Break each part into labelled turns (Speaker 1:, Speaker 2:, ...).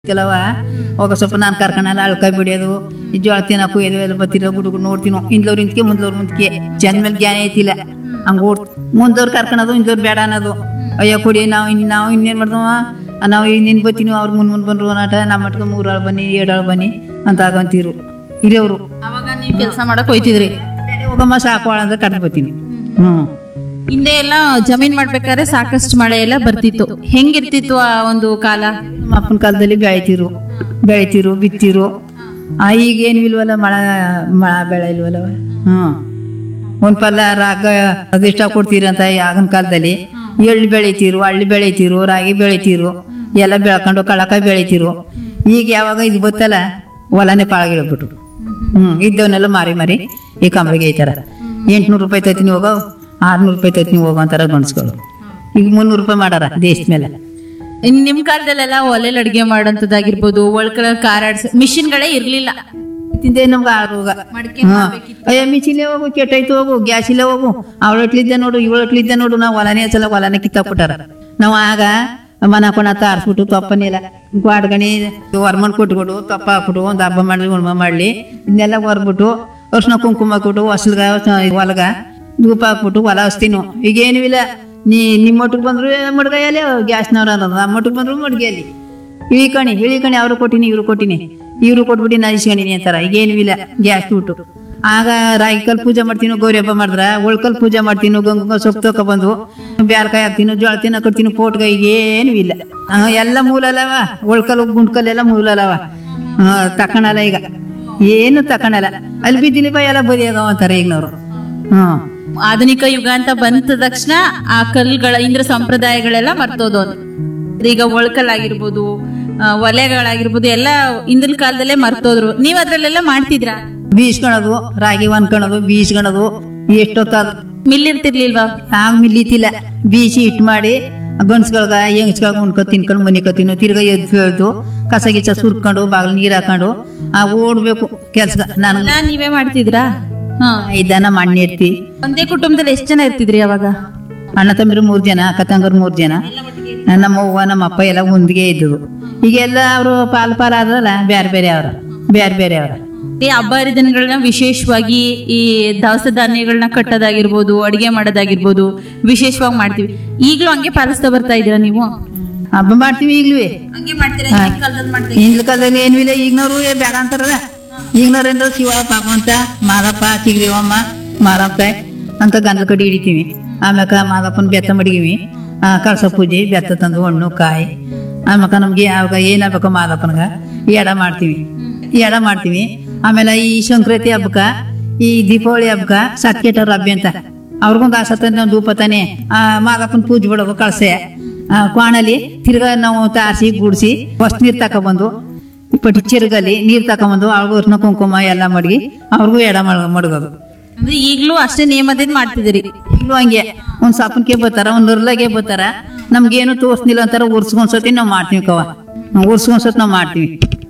Speaker 1: ಕೆಲವ ಹೋಗ ಸ್ವಲ್ಪ ನಾನು ಕರ್ಕೊಂಡಲ್ಲ ಅಳ್ಕಾಯ್ ಬಿಡಿಯೋದು ಈ ಜೋಳ ತಿನ್ನಕು ಎದು ಎಲ್ಲ ಬತ್ತಿರೋ ಗುಡುಗು ನೋಡ್ತೀನೋ ಇಂದ್ಲವ್ರು ಇಂತ್ಕೆ ಮುಂದ್ಲವ್ರು ಮುಂದ್ಕೆ ಜನ ಮೇಲೆ ಜ್ಞಾನ ಐತಿಲ್ಲ ಹಂಗ ಓಡ್ ಮುಂದವ್ರು ಕರ್ಕೊಳೋದು ಇಂದವ್ರು ಬೇಡ ಅನ್ನೋದು ಅಯ್ಯೋ ಕೊಡಿ ನಾವು ಇನ್ ನಾವು ಇನ್ನೇನ್ ಮಾಡ್ದವ ನಾವು ಇನ್ನೇನು ಬತ್ತೀನಿ ಅವ್ರು ಮುನ್ ಮುಂದ್ ಬಂದ್ರು ನಾಟ ನಮ್ಮ ಮಟ್ಗೆ ಮೂರಾಳು ಬನ್ನಿ ಏಳಾಳು ಬನ್ನಿ ಅಂತ ಆಗಂತೀರು ಹಿರಿಯವರು
Speaker 2: ಅವಾಗ ನೀವು ಕೆಲಸ ಮಾಡಕ್ ಹೋಯ್ತಿದ್ರಿ
Speaker 1: ಹೋಗಮ್ಮ ಸಾಕೋಳ ಅಂತ ಕರೆದು ಬರ್ತೀನಿ ಹ್ಮ್
Speaker 2: ಹಿಂದೆ ಎಲ್ಲ ಜಮೀನ್ ಮಾಡ್ಬೇಕಾದ್ರೆ ಸಾಕಷ್ಟು ಮಳೆ ಎಲ್ಲ ಬರ್ತಿತ್ತು ಹೆಂಗಿರ್ತಿತ್ತು ಆ ಒಂದು ಕಾಲ
Speaker 1: ನಮ್ಮ ಅಪ್ಪನ ಕಾಲದಲ್ಲಿ ಬೆಳಿತಿರು ಬೆಳಿತಿರು ಬಿತ್ತಿರು ಆ ಈಗೇನು ಇಲ್ವಲ್ಲ ಮಳೆ ಮಳೆ ಬೆಳೆ ಇಲ್ವಲ್ಲ ಹ್ಮ್ ಒಂದ್ ಪಲ್ಲ ರಾಗ ಅದಿಷ್ಟ ಕೊಡ್ತೀರಂತ ಆಗಿನ ಕಾಲದಲ್ಲಿ ಎಳ್ಳು ಬೆಳಿತಿರು ಹಳ್ಳಿ ಬೆಳಿತಿರು ರಾಗಿ ಬೆಳಿತಿರು ಎಲ್ಲ ಬೆಳ್ಕೊಂಡು ಕಳಕಾಯಿ ಬೆಳಿತಿರು ಈಗ ಯಾವಾಗ ಇದು ಬತ್ತಲ್ಲ ಹೊಲನೇ ಪಾಳಗಿಳ್ಬಿಟ್ರು ಹ್ಮ್ ಇದ್ದವನ್ನೆಲ್ಲ ಮಾರಿ ಮಾರಿ ಈ ಕಂಬಳಿಗೆ ಐತಾರ ಎಂಟ್ನೂರು ರೂಪಾಯಿ ತೈತೀನಿ ಹೋಗೋ ಆರ್ನೂರು ರೂಪಾಯಿ ತೈತೀನಿ ಹೋಗೋ ಅಂತಾರ ಗಂಡ್ಸ್ಗಳು ಈಗ ಮುನ್ನೂರು ರೂಪಾಯಿ ಮಾಡಾರ ದೇಶದ ಮೇಲೆ
Speaker 2: ಇನ್ ನಿಮ್ ಕಾಲದಲ್ಲೆಲ್ಲ ಒಲೆಲ್ ಅಡ್ಗೆ ಮಾಡೋಂಥದ್ದಾಗಿರ್ಬೋದು ಒಳ್ಕಳ ಕಾರಾಡ್ಸ ಮಿಷಿನ್ಗಳೇ ಇರ್ಲಿಲ್ಲ
Speaker 1: ತಿಂದೆ ನಮ್ಗೆ ಆರೋಗ
Speaker 2: ಮಡ್ಕೆ
Speaker 1: ಹಾ. ಅಯ್ಯ ಮಿಚಿಲೆ ಹೋಗು ಕೆಟ್ಟೈತು ಹೋಗು ಗ್ಯಾಸ್ ಇಲ್ಲ ಹೋಗು ಅವಳಟ್ಲಿದ್ದೆ ನೋಡು ಇವಳಟ್ಲಿದ್ದೆ ನೋಡು ನಾವು ಹೊಲನೇ ಹಚ್ಚಲ್ಲ ಹೊಲನೇ ಕಿತ್ತಾಕ್ಬಿಟ್ಟಾರ ನಾವು ಆಗ ಮನ ಕೊಣ ತಾರ್ಸ್ಬಿಟ್ಟು ತೊಪ್ಪನಿಲ್ಲ ಗಾಡ್ಗಣಿ ಹೊರ್ಮಣ್ ಕೊಟ್ಬಿಟ್ಟು ತೊಪ್ಪ ಹಾಕ್ಬಿಟ್ಟು ಒಂದು ಹಬ್ಬ ಮಾಡ್ಲಿ ಉಣ್ಮ ಮಾಡ್ಲಿ ಇದನ್ನೆಲ್ಲ ಹೊರ್ಬಿಟ್ಟು ಅರ್ಶಿನ ಕುಂಕುಮ ಹಾಕ್ಬಿಟ್ಟು ಹೊಸಲ್ಗ ಹೊಲಗ ಧೂಪ ಹಾಕ್ಬಿಟ್ಟು ಹೊಲ ಹಚ್ತೀನು ಈಗೇನು ಇಲ್ಲ ನೀ ನಿಮ್ಮ ಮಟ್ಟಿಗೆ ಬಂದ್ರು ಮಡ್ಗೈಯಲ್ಲಿ ಗ್ಯಾಸ್ನವ್ರ ಅನ್ನೋದು ನಮ್ಮ ಮಟ್ಟಿಗೆ ಬಂದ್ರು ಮಡ್ಗೆಯಲ್ಲಿ ಇಳಿ ಕಣಿ ಇಳಿ ಕಣಿ ಅವ್ರು ಕೊಟ್ಟಿನಿ ಇವ್ರು ಕೊಟ್ಟಿನಿ ಇವ್ರು ಕೊಟ್ಬಿಟ್ಟು ನಾ ಇಸ್ಕೊಂಡಿನಿ ಅಂತಾರ ಈಗೇನು ಇಲ್ಲ ಗ್ಯಾಸ್ ಬಿಟ್ಟು ಆಗ ರಾಗಿಕಲ್ ಪೂಜೆ ಮಾಡ್ತೀನೋ ಗೌರಿ ಹಬ್ಬ ಮಾಡಿದ್ರ ಒಳ್ಕಲ್ ಪೂಜೆ ಮಾಡ್ತೀನೋ ಗಂಗ ಸೊಪ್ಪು ತಗೊಬಂದು ಬ್ಯಾಲ್ಕಾಯಿ ಹಾಕ್ತೀನೋ ಜೋಳ ತಿನ್ನ ಕಟ್ತೀನೋ ಪೋಟ್ಗ ಏನು ಇಲ್ಲ ಆ, ಎಲ್ಲ ಮೂಲ ಅಲ್ಲವ ಒಳ್ಕಲ್ ಗುಂಡ್ಕಲ್ ಎಲ್ಲ ಮೂಲ ಅಲ್ಲವ ಆ, ತಕಣಲ್ಲ ಈಗ ಏನು ತಕಣಲ್ಲ ಅಲ್ಲಿ ಬಿದ್ದಿಲಿ ಬಾ ಎಲ್ಲ ಬದಿಯಾಗವ ಅಂತಾರೆ ಈಗಿನವ್ರು ಹ್ಮ್
Speaker 2: ಆಧುನಿಕ ಯುಗ ಅಂತ ಬಂದ ತಕ್ಷಣ ಆ ಕಲ್ಗಳ ಇಂದ್ರ ಸಂಪ್ರದಾಯಗಳೆಲ್ಲ ಮರ್ತೋದು ಈಗ ಒಳ್ಕಲ್ ಆಗಿರ್ಬೋದು ಆ, ಒಲೆಗಳಾಗಿರ್ಬೋದು ಎಲ್ಲ ಹಿಂದಿನ ಕಾಲದಲ್ಲೇ ಮರ್ತೋದ್ರು ನೀವ್ ಅದ್ರಲ್ಲೆಲ್ಲ ಮಾಡ್ತಿದ್ರಾ
Speaker 1: ಬೀಸ್ಕೊಳೋದು ರಾಗಿ ಒನ್ಕೊಳೋದು ಬೀಸ್ಕೊಳೋದು ಎಷ್ಟೊತ್ತಾಗ
Speaker 2: ಮಿಲ್ ಇರ್ತಿರ್ಲಿಲ್ವಾ
Speaker 1: ಆಗ ಮಿಲ್ಲಿತಿಲ್ಲ ಬೀಸಿ ಹಿಟ್ಟು ಮಾಡಿ ಗಂಡ್ಸ್ಗಳ್ಗ ಹೆಂಗ್ಸ್ಗಳ್ಗ ಉಣ್ಕೊ ತಿನ್ಕೊಂಡು ಮನಿಕೊ ತಿರ್ಗಾ ಎದ್ದು ಹೇಳ್ದು ಕಸ ಗಿಸ ಸುರ್ಕೊಂಡು ಬಾಗಿಲು ನೀರು ಹಾಕೊಂಡು ಆ ಓಡ್ಬೇಕು ಕೆಲ್ಸ ನಾನು
Speaker 2: ಎಲ್ಲ ನೀವೇ ಮಾಡ್ತಿದ್ರಾ ಹಾ
Speaker 1: ಇದ್ದಾನ ಮಣ್ಣಿರ್ತಿ
Speaker 2: ಒಂದೇ ಕುಟುಂಬದಲ್ಲಿ ಎಷ್ಟ್ ಜನ ಇರ್ತಿದ್ರಿ ಅವಾಗ
Speaker 1: ಅಣ್ಣ ತಮ್ಮಿರು ಮೂರ್ ಜನ ಅಕ್ಕ ತಂಗರು ಮೂರ್ ಜನ ನಮ್ಮ ಅವ್ವ ನಮ್ಮ ಅಪ್ಪ ಎಲ್ಲ ಒಂದಿಗೆ ಇದ್ದವು ಈಗೆಲ್ಲ ಅವರು ಪಾಲ್ ಪಾಲ್ ಆದ್ರಲ್ಲ ಬೇರೆ ಬೇರೆ ಅವ್ರ ಬೇರೆ ಬೇರೆ ಅವ್ರ
Speaker 2: ಈ ಹಬ್ಬ ಹರಿದಿನಗಳನ್ನ ವಿಶೇಷವಾಗಿ ಈ ದವಸ ಧಾನ್ಯಗಳನ್ನ ಕಟ್ಟೋದಾಗಿರ್ಬೋದು ಅಡಿಗೆ ಮಾಡೋದಾಗಿರ್ಬೋದು ವಿಶೇಷವಾಗಿ ಮಾಡ್ತೀವಿ ಈಗಲೂ ಹಂಗೆ ಪಾಲಿಸ್ತಾ ಬರ್ತಾ ಇದೀರಾ ನೀವು
Speaker 1: ಹಬ್ಬ ಮಾಡ್ತೀವಿ ಈಗ್ಲೂ
Speaker 2: ಹಂಗೆ ಮಾಡ್ತೀರಾ
Speaker 1: ಹಾ.
Speaker 2: ಹಿಂದಿನ್ ಕಾಲದಲ್ಲಿ ಮಾಡ್ತಾ
Speaker 1: ಹಿಂದ್ಲ ಕಾಲದಲ್ಲಿ ಏನು ಇಲ್ಲ ಈಗಿನವ್ರು ಬೇಡ ಅಂತಾರಲ್ಲ ಈಗಿನವ್ರೇನ್ರ ಶಿವ ಭಗವಂತ ಮಾದಪ್ಪ ಚಿಗ್ರಿವಮ್ಮ ಮಾರಪ್ಪ ಅಂತ ಗಂಧದ ಕಡಿ ಹಿಡಿತೀವಿ ಆಮ್ಯಾಕ ಮಾದಪ್ಪನ ಬೆತ್ತ ಮಡಗಿವಿ ಆ, ಕಳಸ ಪೂಜೆ ಬೆತ್ತ ತಂದು ಹಣ್ಣು ಕಾಯಿ ಆಮ್ಯಾಕ ನಮ್ಗೆ ಯಾವಾಗ ಏನಾಗಬೇಕು ಮಾದಪ್ಪನ್ಗ ಎಡ ಮಾಡ್ತೀವಿ ಎಡ ಮಾಡ್ತೀವಿ ಆಮೇಲೆ ಈ ಸಂಕ್ರಾಂತಿ ಹಬ್ಬಕ್ಕ ಈ ದೀಪಾವಳಿ ಹಬ್ಬಕ್ಕ ಸತ್ಕೆಟ್ಟವ್ರ ಹಬ್ಬ ಅಂತ ಅವ್ರಿಗೊಂದು ಆಸತ್ತ ಧೂಪ ತಾನೆ ಆ ಮಾದಪ್ಪನ ಪೂಜೆ ಬಿಡೋದು ಕಳಸೆ ಆ, ಕ್ವಾಣಲ್ಲಿ ತಿರ್ಗಾ ನಾವು ತಾರಿಸಿ ಗುಡಿಸಿ ಫಸ್ಟ್ ನೀರು ತಗೊಬಂದು ಇಪ್ಪಟ್ಟು ಚಿರಗಲ್ಲಿ ನೀರು ತಗೊಂಬಂದು ಅವ್ರಿಗೂ ಅರ್ಶಿನ ಕುಂಕುಮ ಎಲ್ಲ ಮಡಗಿ ಅವ್ರಿಗೂ ಎಡ ಮಡ್ ಮಡಗೋದು
Speaker 2: ಅಂದ್ರೆ ಈಗಲೂ ಅಷ್ಟೇ ನಿಯಮದಿಂದ ಮಾಡ್ತಿದ್ದೀರಿ
Speaker 1: ಈಗಲೂ ಹಂಗೆ ಒಂದು ಸಾಪನ್ಕೆ ಬರ್ತಾರ ಒಂದು ನಿರ್ಲಾಗೆ ಬರ್ತಾರ ನಮ್ಗೇನು ತೋರಿಸ್ನಿಲ್ಲ ಅಂತಾರ ಉರ್ಸ್ಕೊಂಡ್ಸತಿ ನಾವು ಮಾಡ್ತೀವಿ ಕವ ಉರ್ಸ್ಕೊಂಡ್ಸತ್ ನಾವು ಮಾಡ್ತೀವಿ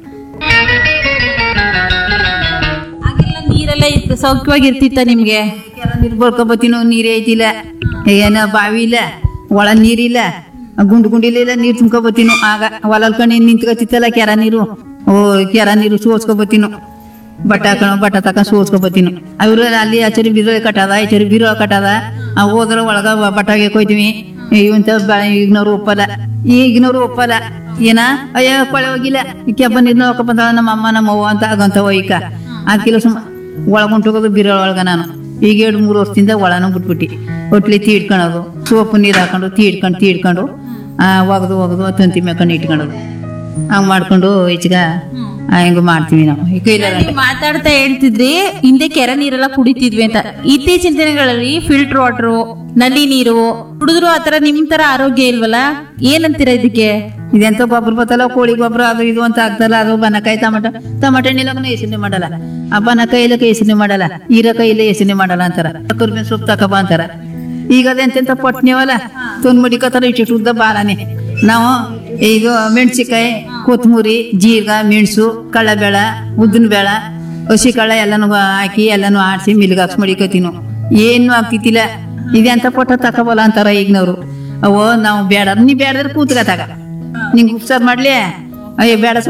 Speaker 2: ಆಗೆಲ್ಲ ನೀರೆಲ್ಲ ಇತ್ತು ಸೌಖ್ಯವಾಗಿ ಇರ್ತಿತ್ತ ನಿಮ್ಗೆ
Speaker 1: ನೀರು ಬಳ್ಕೊಬತ್ತೀನೋ ನೀರೇ ಐತಿಲ್ಲ ಏನ ಬಾವಿ ಇಲ್ಲ ಒಳ ನೀರಿಲ್ಲ ಗುಂಡು ಗುಂಡಿಲ್ಲ ಇಲ್ಲ ನೀರು ತುಂಬ್ಕೊಬತ್ತೀನೋ ಆಗ ಹೊಲಲ್ ಕಣಿ ನಿಂತ್ಕೊತಿತ್ತಲ್ಲ ಕೆರ ನೀರು ಓ ಕೆರ ನೀರು ಸೋಸ್ಕೊಬತ್ತೀನೋ ಬಟ್ಟ ಹಾಕೊಂಡು ಬಟ್ಟ ತಕೊಂಡ್ ಸೋಸ್ಕೊಬತ್ತೀನೋ ಅವ್ರು ಅಲ್ಲಿ ಆಚರಿ ಬಿರೋ ಕಟ್ಟದ ಆಚರಿ ಬಿರೋ ಕಟ್ಟದ ಆ ಹೋದ್ರ ಒಳಗ ಬಟ್ಟಾಗೆ ಕೊಯ್ತೀವಿ ಇವಂತ ಈಗಿನವ್ರು ಒಪ್ಪಲ್ಲ ಈಗಿನವ್ರು ಒಪ್ಪಲ್ಲ ಏನ ಅಯ್ಯ ಕೊಳೆ ಹೋಗಿಲ್ಲ ಈ ಕೆಬ್ಬ ನೀರ್ನ ಹೋಗಪ್ಪ ಬಂದ ನಮ್ಮ ಅಮ್ಮ ನಮ್ಮ ಅವ್ವ ಅಂತ ಆಗಂತ ಒಯ್ಕ ಅದಕ್ಕಿಲ್ಲ ಸುಮ್ಮ ಒಳಗೊಂಟೋಗೋದು ಬಿರೋ ಒಳಗ ನಾನು ಈಗ ಎರಡು ಮೂರು ವರ್ಷದಿಂದ ಒಳನ ಬಿಟ್ಬಿಟ್ಟು ಒಟ್ಲಿ ತೀಡ್ಕೊಳೋದು ಸೋಪು ನೀರು ಹಾಕೊಂಡು ತೀಡ್ಕೊಂಡು ತೀಡ್ಕೊಂಡು ಆ, ಒಗ್ದು ಒಗ್ದು ತಂತಿ ಮೇಕೊಂಡು ಇಟ್ಕೊಳ್ಳೋದು ಹಂಗೆ ಮಾಡ್ಕೊಂಡು ಈಚೆಗ ಹಿಂಗೆ ಮಾಡ್ತೀವಿ ನಾವು ಈ ಕೈಲಾಗ
Speaker 2: ನೀವು ಮಾತಾಡ್ತಾ ಹೇಳ್ತಿದ್ರಿ ಹಿಂದೆ ಕೆರೆ ನೀರೆಲ್ಲ ಕುಡಿತಿದ್ವಿ ಅಂತ ಇತ್ತೀಚಿನ ದಿನಗಳಲ್ಲಿ ಫಿಲ್ಟರ್ ವಾಟರ್ ನಲ್ಲಿ ನೀರು ಕುಡಿದ್ರು ಆತರ ನಿಮ್ ತರ ಆರೋಗ್ಯ ಇಲ್ವಲ್ಲ ಏನಂತೀರಾ ಇದಕ್ಕೆ
Speaker 1: ಇದೆಂತ ಗೊಬ್ಬರ ಬತ್ತಲ್ಲ ಕೋಳಿ ಗೊಬ್ಬರ ಅದು ಇದು ಅಂತ ಆಗ್ತಲ್ಲ ಅದು ಬನಕಾಯಿ ಟಮಟ ಟಮಟ ನೀಲಕ್ಕೂ ಯೋಚನೆ ಮಾಡಲ್ಲ ಆ ಬನಕಾಯಿ ಇಲ್ಲಕ್ಕೆ ಯೋಚನೆ ಮಾಡಲ್ಲ ಹೀರೆಕಾಯಿ ಇಲ್ಲ ಯೋಚನೆ ಮಾಡಲ್ಲ ಅಂತಾರ ಕರ್ಬೇವಿನ ಸೊಪ್ಪು ತಕಬ ಅಂತಾರ ಈಗ ಅದೆಂತೆಂತ ಪಟ್ನಿವಲ್ಲ ತೊಂದ್ ಮಡಿಕತ್ತಾರ ಇಟ್ಟು ಉದ್ದ ಬಾಲನೆ ನಾವು ಇದು ಮೆಣಸಿಕಾಯಿ ಕೊತ್ತಂಬರಿ ಜೀರ್ಗ ಮೆಣಸು ಕಳ್ಳಬೇಳ ಉದ್ದಿನ ಬೇಳ ಹಸಿ ಕಳ್ಳ ಎಲ್ಲಾನು ಹಾಕಿ ಎಲ್ಲಾನು ಆಡಿಸಿ ಮಿಲ್ಗೆ ಹಾಕ್ಸಿ ಮಡಿಕತ್ತೀನು ಏನು ಆಗ್ತಿತ್ತಿಲ್ಲ ಇದೆಂತ ಪಟ್ಟ ತಕಬಲ್ಲ ಅಂತಾರ ಈಗಿನವ್ರು ಅವೋ ನಾವು ಬೇಡ ನೀ ಬೇಡದ್ರೆ ಕೂತ್ಕ ತಗ ನಿಂಗೆ ಉಪ್ಸಾರು ಮಾಡ್ಲಿ ಅಯ್ಯೋ ಬೇಡ